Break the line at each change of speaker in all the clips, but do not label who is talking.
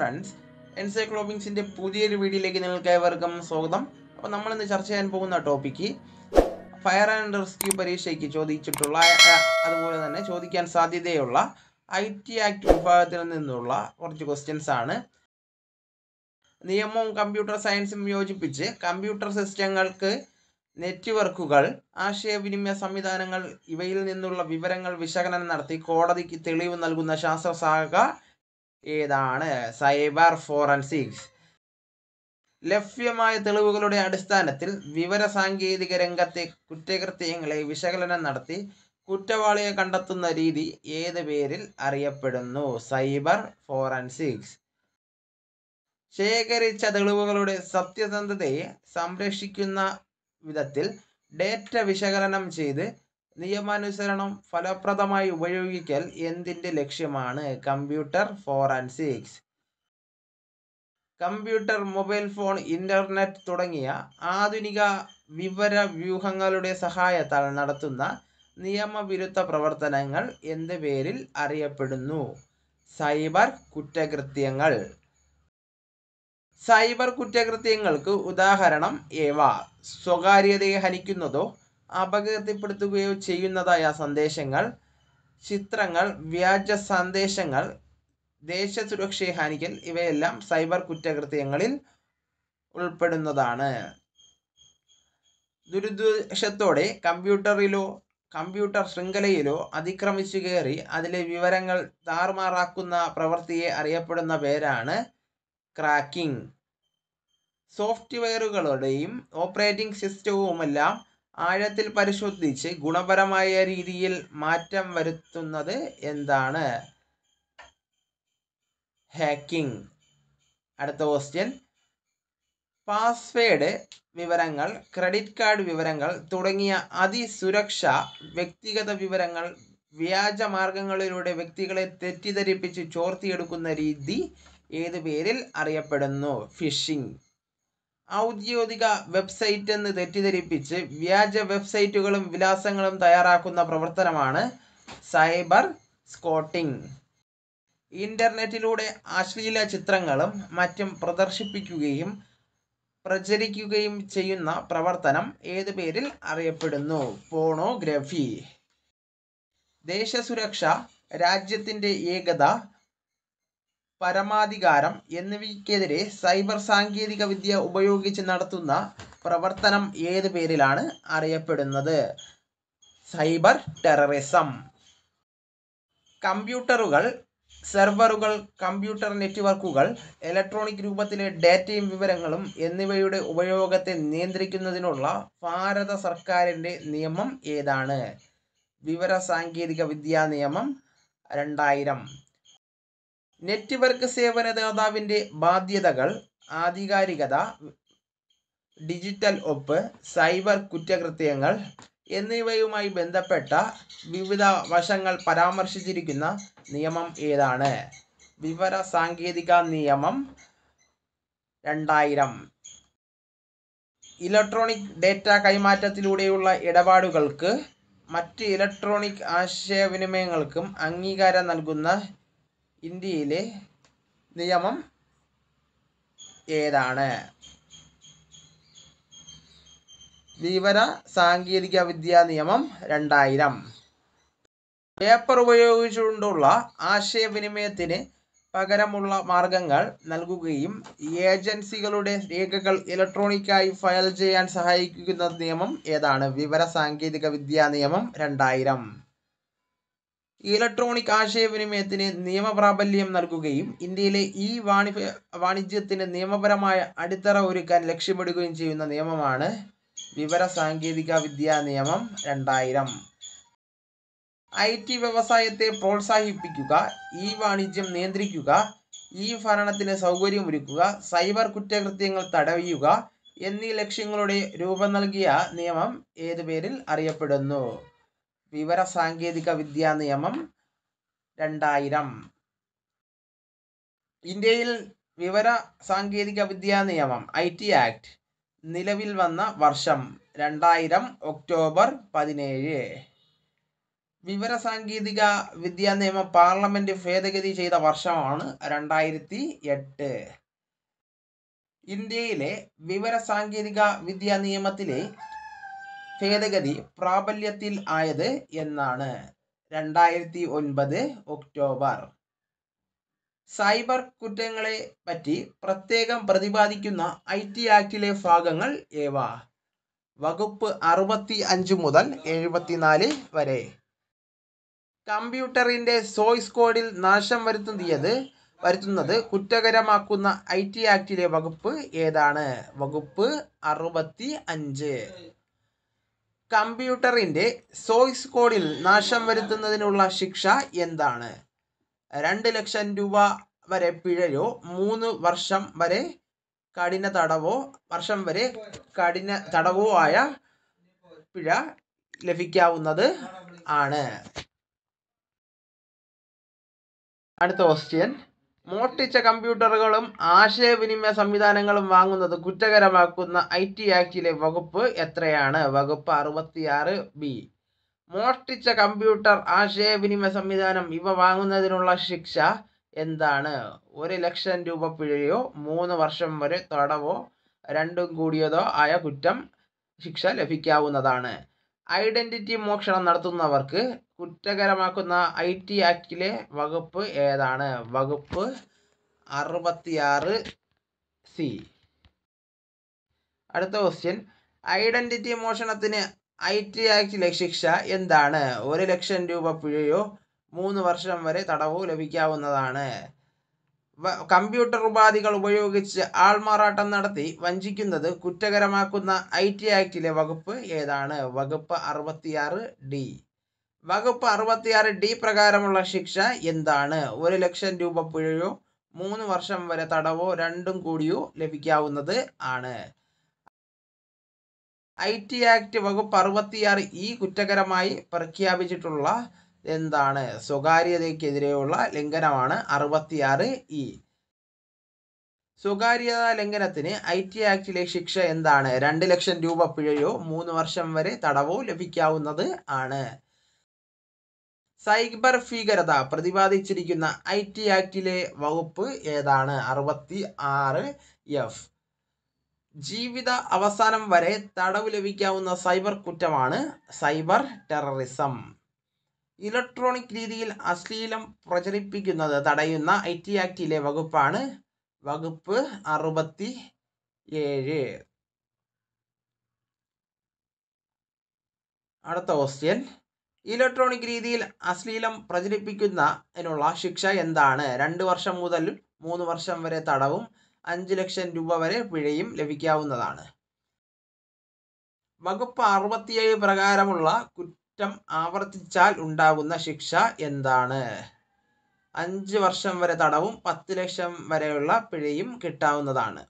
friends എൻസൈക്ലോബിങ്സിൻ്റെ പുതിയൊരു വീഡിയോയിലേക്ക് നിങ്ങൾക്ക് ഏവർക്കും സ്വാഗതം അപ്പോൾ നമ്മളിന്ന് ചർച്ച ചെയ്യാൻ പോകുന്ന ടോപ്പിക്ക് ഫയർ ആൻഡ് റെസ്ക്യൂ പരീക്ഷയ്ക്ക് ചോദിച്ചിട്ടുള്ള അഹ്, അതുപോലെ തന്നെ ചോദിക്കാൻ സാധ്യതയുള്ള ഐ ടി ആക്ട് വിഭാഗത്തിൽ നിന്നുള്ള കുറച്ച് ക്വസ്റ്റ്യൻസ് ആണ് നിയമവും കമ്പ്യൂട്ടർ സയൻസും യോജിപ്പിച്ച് കമ്പ്യൂട്ടർ സിസ്റ്റങ്ങൾക്ക് നെറ്റ്വർക്കുകൾ ആശയവിനിമയ സംവിധാനങ്ങൾ ഇവയിൽ നിന്നുള്ള വിവരങ്ങൾ വിശകലനം നടത്തി കോടതിക്ക് തെളിവ് നൽകുന്ന ശാസ്ത്രശാഖ ഏതാണ് സൈബർ ഫോറൻസിക്സ് ലഭ്യമായ തെളിവുകളുടെ അടിസ്ഥാനത്തിൽ വിവര സാങ്കേതിക രംഗത്തെ കുറ്റകൃത്യങ്ങളെ വിശകലനം നടത്തി കുറ്റവാളിയെ കണ്ടെത്തുന്ന രീതി ഏത് പേരിൽ അറിയപ്പെടുന്നു സൈബർ ഫോറൻസിക്സ് ശേഖരിച്ച തെളിവുകളുടെ സത്യസന്ധതയെ സംരക്ഷിക്കുന്ന വിധത്തിൽ ഡേറ്റ വിശകലനം ചെയ്ത് നിയമാനുസരണം ഫലപ്രദമായി ഉപയോഗിക്കൽ എന്തിൻ്റെ ലക്ഷ്യമാണ് computer forensics computer mobile phone internet തുടങ്ങിയ ആധുനിക വിവര വ്യൂഹങ്ങളുടെ സഹായത്താൽ നടത്തുന്ന നിയമവിരുദ്ധ പ്രവർത്തനങ്ങൾ എന്ത് പേരിൽ അറിയപ്പെടുന്നു സൈബർ കുറ്റകൃത്യങ്ങൾ സൈബർ കുറ്റകൃത്യങ്ങൾക്ക് ഉദാഹരണം ഏവ സ്വകാര്യതയെ ഹനിക്കുന്നതോ അപകീർത്തിപ്പെടുത്തുകയോ ചെയ്യുന്നതായ സന്ദേശങ്ങൾ ചിത്രങ്ങൾ വ്യാജ സന്ദേശങ്ങൾ ദേശസുരക്ഷയെ ഹാനിക്കൽ ഇവയെല്ലാം സൈബർ കുറ്റകൃത്യങ്ങളിൽ ഉൾപ്പെടുന്നതാണ് ദുരുദ്ദേശത്തോടെ കമ്പ്യൂട്ടറിലോ കമ്പ്യൂട്ടർ ശൃംഖലയിലോ അതിക്രമിച്ചു കയറി അതിലെ വിവരങ്ങൾ താറുമാറാക്കുന്ന പ്രവൃത്തിയെ അറിയപ്പെടുന്ന പേരാണ് ക്രാക്കിംഗ് സോഫ്റ്റ്വെയറുകളുടെയും ഓപ്പറേറ്റിംഗ് സിസ്റ്റവുമെല്ലാം ആഴത്തിൽ പരിശോധിച്ച് ഗുണപരമായ രീതിയിൽ മാറ്റം വരുത്തുന്നത് എന്താണ് ഹാക്കിംഗ് അടുത്ത ക്വസ്റ്റ്യൻ പാസ്വേഡ് വിവരങ്ങൾ ക്രെഡിറ്റ് കാർഡ് വിവരങ്ങൾ തുടങ്ങിയ അതിസുരക്ഷ വ്യക്തിഗത വിവരങ്ങൾ വ്യാജ മാർഗങ്ങളിലൂടെ വ്യക്തികളെ തെറ്റിദ്ധരിപ്പിച്ച് ചോർത്തിയെടുക്കുന്ന രീതി ഏത് പേരിൽ അറിയപ്പെടുന്നു ഫിഷിംഗ് ഔദ്യോഗിക വെബ്സൈറ്റ് എന്ന് തെറ്റിദ്ധരിപ്പിച്ച് വ്യാജ വെബ്സൈറ്റുകളും വിലാസങ്ങളും തയ്യാറാക്കുന്ന പ്രവർത്തനമാണ് സൈബർ സ്കോട്ടിംഗ് ഇന്റർനെറ്റിലൂടെ അശ്ലീല ചിത്രങ്ങളും മറ്റും പ്രദർശിപ്പിക്കുകയും പ്രചരിക്കുകയും ചെയ്യുന്ന പ്രവർത്തനം ഏത് പേരിൽ അറിയപ്പെടുന്നു പോണോഗ്രഫി ദേശസുരക്ഷ രാജ്യത്തിൻ്റെ ഏകത പരമാധികാരം എന്നിവയ്ക്കെതിരെ സൈബർ സാങ്കേതിക വിദ്യ ഉപയോഗിച്ച് നടത്തുന്ന പ്രവർത്തനം ഏത് പേരിലാണ് അറിയപ്പെടുന്നത് സൈബർ ടെററിസം കമ്പ്യൂട്ടറുകൾ സെർവറുകൾ കമ്പ്യൂട്ടർ നെറ്റ്വർക്കുകൾ ഇലക്ട്രോണിക് രൂപത്തിലെ ഡാറ്റയും വിവരങ്ങളും എന്നിവയുടെ ഉപയോഗത്തെ നിയന്ത്രിക്കുന്നതിനുള്ള ഭാരത സർക്കാരിൻ്റെ നിയമം ഏതാണ് വിവര സാങ്കേതിക വിദ്യാ നിയമം രണ്ടായിരം നെറ്റ്വർക്ക് സേവനദാതാവിൻ്റെ ബാധ്യതകൾ ആധികാരികത ഡിജിറ്റൽ ഒപ്പ് സൈബർ കുറ്റകൃത്യങ്ങൾ എന്നിവയുമായി ബന്ധപ്പെട്ട വിവിധ വശങ്ങൾ പരാമർശിച്ചിരിക്കുന്ന നിയമം ഏതാണ് വിവര സാങ്കേതിക നിയമം രണ്ടായിരം ഇലക്ട്രോണിക് ഡേറ്റ കൈമാറ്റത്തിലൂടെയുള്ള ഇടപാടുകൾക്ക് മറ്റ് ഇലക്ട്രോണിക് ആശയവിനിമയങ്ങൾക്കും അംഗീകാരം നൽകുന്ന ഇന്ത്യയിലെ നിയമം ഏതാണ് വിവര സാങ്കേതിക വിദ്യാ നിയമം രണ്ടായിരം പേപ്പർ ഉപയോഗിച്ചുകൊണ്ടുള്ള ആശയവിനിമയത്തിന് പകരമുള്ള മാർഗങ്ങൾ നൽകുകയും ഏജൻസികളുടെ രേഖകൾ ഇലക്ട്രോണിക്കായി ഫയൽ ചെയ്യാൻ സഹായിക്കുന്ന നിയമം ഏതാണ് വിവര സാങ്കേതിക വിദ്യാ നിയമം രണ്ടായിരം ഇലക്ട്രോണിക് ആശയവിനിമയത്തിന് നിയമപ്രാബല്യം നൽകുകയും ഇന്ത്യയിലെ ഈ വാണി വാണിജ്യത്തിന് നിയമപരമായ അടിത്തറ ഒരുക്കാൻ ലക്ഷ്യമിടുകയും ചെയ്യുന്ന നിയമമാണ് വിവര സാങ്കേതിക വിദ്യാ നിയമം രണ്ടായിരം ഐ ടി വ്യവസായത്തെ പ്രോത്സാഹിപ്പിക്കുക ഈ വാണിജ്യം നിയന്ത്രിക്കുക ഈ ഭരണത്തിന് സൗകര്യമൊരുക്കുക സൈബർ കുറ്റകൃത്യങ്ങൾ തടയുക എന്നീ ലക്ഷ്യങ്ങളുടെ രൂപം നൽകിയ നിയമം ഏത് പേരിൽ അറിയപ്പെടുന്നു വിവര സാങ്കേതിക വിദ്യാ നിയമം രണ്ടായിരം ഇന്ത്യയിൽ വിവര സാങ്കേതിക വിദ്യാ നിയമം ഐ ടി ആക്ട് നിലവിൽ വന്ന വർഷം രണ്ടായിരം ഒക്ടോബർ പതിനേഴ് വിവരസാങ്കേതിക വിദ്യാ നിയമം പാർലമെന്റ് ഭേദഗതി ചെയ്ത വർഷമാണ് രണ്ടായിരത്തി എട്ട് ഇന്ത്യയിലെ വിവരസാങ്കേതിക വിദ്യാ നിയമത്തിലെ ഭേദഗതി പ്രാബല്യത്തിൽ ആയത് എന്നാണ് രണ്ടായിരത്തി ഒൻപത് ഒക്ടോബർ സൈബർ കുറ്റങ്ങളെ പറ്റി പ്രത്യേകം പ്രതിപാദിക്കുന്ന ഐ ടി ആക്ടിലെ ഭാഗങ്ങൾ ഏവ വകുപ്പ് അറുപത്തി അഞ്ച് മുതൽ എഴുപത്തിനാല് വരെ കമ്പ്യൂട്ടറിന്റെ സോഴ്സ് കോഡിൽ നാശം വരുത്തുന്നത് വരുത്തുന്നത് കുറ്റകരമാക്കുന്ന ഐ ടി ആക്ടിലെ വകുപ്പ് ഏതാണ് വകുപ്പ് അറുപത്തി അഞ്ച് കമ്പ്യൂട്ടറിന്റെ സോഴ്സ് കോഡിൽ നാശം വരുത്തുന്നതിനുള്ള ശിക്ഷ എന്താണ് രണ്ട് ലക്ഷം രൂപ വരെ പിഴയോ മൂന്ന് വർഷം വരെ കഠിന തടവോ വർഷം വരെ കഠിന തടവോ ആയ പിഴ ലഭിക്കാവുന്നത് ആണ് അടുത്ത ക്വസ്റ്റ്യൻ മോഷ്ടിച്ച കമ്പ്യൂട്ടറുകളും ആശയവിനിമയ സംവിധാനങ്ങളും വാങ്ങുന്നത് കുറ്റകരമാക്കുന്ന ഐ ടി ആക്ടിലെ വകുപ്പ് എത്രയാണ് വകുപ്പ് അറുപത്തിയാറ് ബി മോഷ്ടിച്ച കമ്പ്യൂട്ടർ ആശയവിനിമയ സംവിധാനം ഇവ വാങ്ങുന്നതിനുള്ള ശിക്ഷ എന്താണ് ഒരു ലക്ഷം രൂപ പിഴയോ മൂന്ന് വർഷം വരെ തടവോ രണ്ടും കൂടിയതോ ആയ കുറ്റം ശിക്ഷ ലഭിക്കാവുന്നതാണ് ഐഡന്റിറ്റി മോഷണം നടത്തുന്നവർക്ക് കുറ്റകരമാക്കുന്ന ഐ ടി ആക്ടിലെ വകുപ്പ് ഏതാണ് വകുപ്പ് അറുപത്തിയാറ് സി അടുത്ത ക്വസ്റ്റ്യൻ ഐഡന്റിറ്റി മോഷണത്തിന് ഐ ടി ആക്ടിലെ ശിക്ഷ എന്താണ് ഒരു ലക്ഷം രൂപ പിഴയോ മൂന്ന് വർഷം വരെ തടവോ ലഭിക്കാവുന്നതാണ് കമ്പ്യൂട്ടർ ഉപാധികൾ ഉപയോഗിച്ച് ആൾമാറാട്ടം നടത്തി വഞ്ചിക്കുന്നത് കുറ്റകരമാക്കുന്ന ഐ ടി ആക്ടിലെ വകുപ്പ് ഏതാണ് വകുപ്പ് അറുപത്തിയാറ് ഡി വകുപ്പ് അറുപത്തിയാറ് ഡി പ്രകാരമുള്ള ശിക്ഷ എന്താണ് ഒരു ലക്ഷം രൂപ പിഴയോ മൂന്ന് വർഷം വരെ തടവോ രണ്ടും കൂടിയോ ലഭിക്കാവുന്നത് ആണ് ഐ ടി ആക്ട് വകുപ്പ് അറുപത്തിയാറ് ഈ കുറ്റകരമായി പ്രഖ്യാപിച്ചിട്ടുള്ള എന്താണ് സ്വകാര്യതയ്ക്കെതിരെയുള്ള ലംഘനമാണ് അറുപത്തിയാറ് ഇ സ്വകാര്യത ലംഘനത്തിന് ഐ ടി ആക്ടിലെ ശിക്ഷ എന്താണ് രണ്ട് ലക്ഷം രൂപ പിഴയോ മൂന്ന് വർഷം വരെ തടവോ ലഭിക്കാവുന്നത് ആണ് സൈബർ ഭീകരത പ്രതിപാദിച്ചിരിക്കുന്ന ഐ ടി ആക്ടിലെ വകുപ്പ് ഏതാണ് അറുപത്തി ആറ് എഫ് ജീവിത അവസാനം വരെ തടവ് ലഭിക്കാവുന്ന സൈബർ കുറ്റമാണ് സൈബർ ടെററിസം ഇലക്ട്രോണിക് രീതിയിൽ അശ്ലീലം പ്രചരിപ്പിക്കുന്നത് തടയുന്ന ഐ ടി ആക്ടിലെ വകുപ്പാണ് വകുപ്പ് അറുപത്തി ഏഴ് അടുത്ത ക്വസ്റ്റ്യൻ ഇലക്ട്രോണിക് രീതിയിൽ അശ്ലീലം പ്രചരിപ്പിക്കുന്നതിനുള്ള ശിക്ഷ എന്താണ് രണ്ട് വർഷം മുതൽ മൂന്ന് വർഷം വരെ തടവും അഞ്ച് ലക്ഷം രൂപ വരെ പിഴയും ലഭിക്കാവുന്നതാണ് വകുപ്പ് അറുപത്തിയേഴ് പ്രകാരമുള്ള കുറ്റം ആവർത്തിച്ചാൽ ഉണ്ടാകുന്ന ശിക്ഷ എന്താണ് അഞ്ച് വർഷം വരെ തടവും പത്ത് ലക്ഷം വരെയുള്ള പിഴയും കിട്ടാവുന്നതാണ്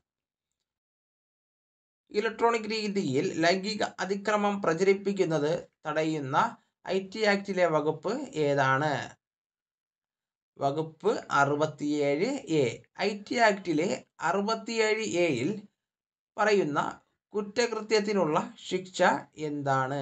ഇലക്ട്രോണിക് രീതിയിൽ ലൈംഗിക അതിക്രമം പ്രചരിപ്പിക്കുന്നത് തടയുന്ന ഐ ടി ആക്ടിലെ വകുപ്പ് ഏതാണ് വകുപ്പ് അറുപത്തിയേഴ് എ ഐ ടി ആക്ടിലെ അറുപത്തിയേഴ് എയിൽ പറയുന്ന കുറ്റകൃത്യത്തിനുള്ള ശിക്ഷ എന്താണ്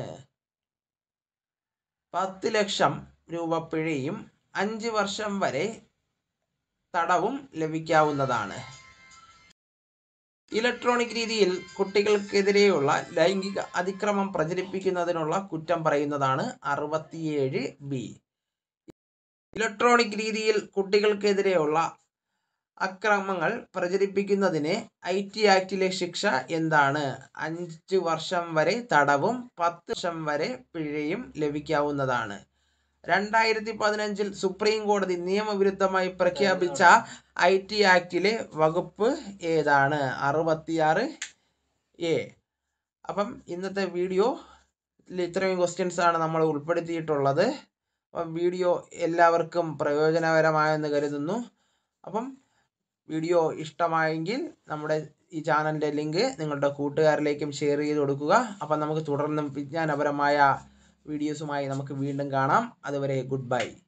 പത്ത് ലക്ഷം രൂപ പിഴയും അഞ്ച് വർഷം വരെ തടവും ലഭിക്കാവുന്നതാണ് ഇലക്ട്രോണിക് രീതിയിൽ കുട്ടികൾക്കെതിരെയുള്ള ലൈംഗിക അതിക്രമം പ്രചരിപ്പിക്കുന്നതിനുള്ള കുറ്റം പറയുന്നതാണ് അറുപത്തിയേഴ് ബി ഇലക്ട്രോണിക് രീതിയിൽ കുട്ടികൾക്കെതിരെയുള്ള അക്രമങ്ങൾ പ്രചരിപ്പിക്കുന്നതിന് ഐ ടി ആക്ടിലെ ശിക്ഷ എന്താണ് അഞ്ച് വർഷം വരെ തടവും പത്ത് വർഷം വരെ പിഴയും ലഭിക്കാവുന്നതാണ് രണ്ടായിരത്തി പതിനഞ്ചിൽ സുപ്രീം കോടതി നിയമവിരുദ്ധമായി പ്രഖ്യാപിച്ച ഐ ടി ആക്ടിലെ വകുപ്പ് ഏതാണ് അറുപത്തിയാറ് എ അപ്പം ഇന്നത്തെ വീഡിയോ ഇത്രയും ക്വസ്റ്റ്യൻസ് ആണ് നമ്മൾ ഉൾപ്പെടുത്തിയിട്ടുള്ളത് അപ്പം വീഡിയോ എല്ലാവർക്കും പ്രയോജനകരമായെന്ന് കരുതുന്നു അപ്പം വീഡിയോ ഇഷ്ടമായെങ്കിൽ നമ്മുടെ ഈ ചാനലിൻ്റെ ലിങ്ക് നിങ്ങളുടെ കൂട്ടുകാരിലേക്കും ഷെയർ ചെയ്ത് കൊടുക്കുക അപ്പം നമുക്ക് തുടർന്നും വിജ്ഞാനപരമായ വീഡിയോസുമായി നമുക്ക് വീണ്ടും കാണാം അതുവരെ ഗുഡ് ബൈ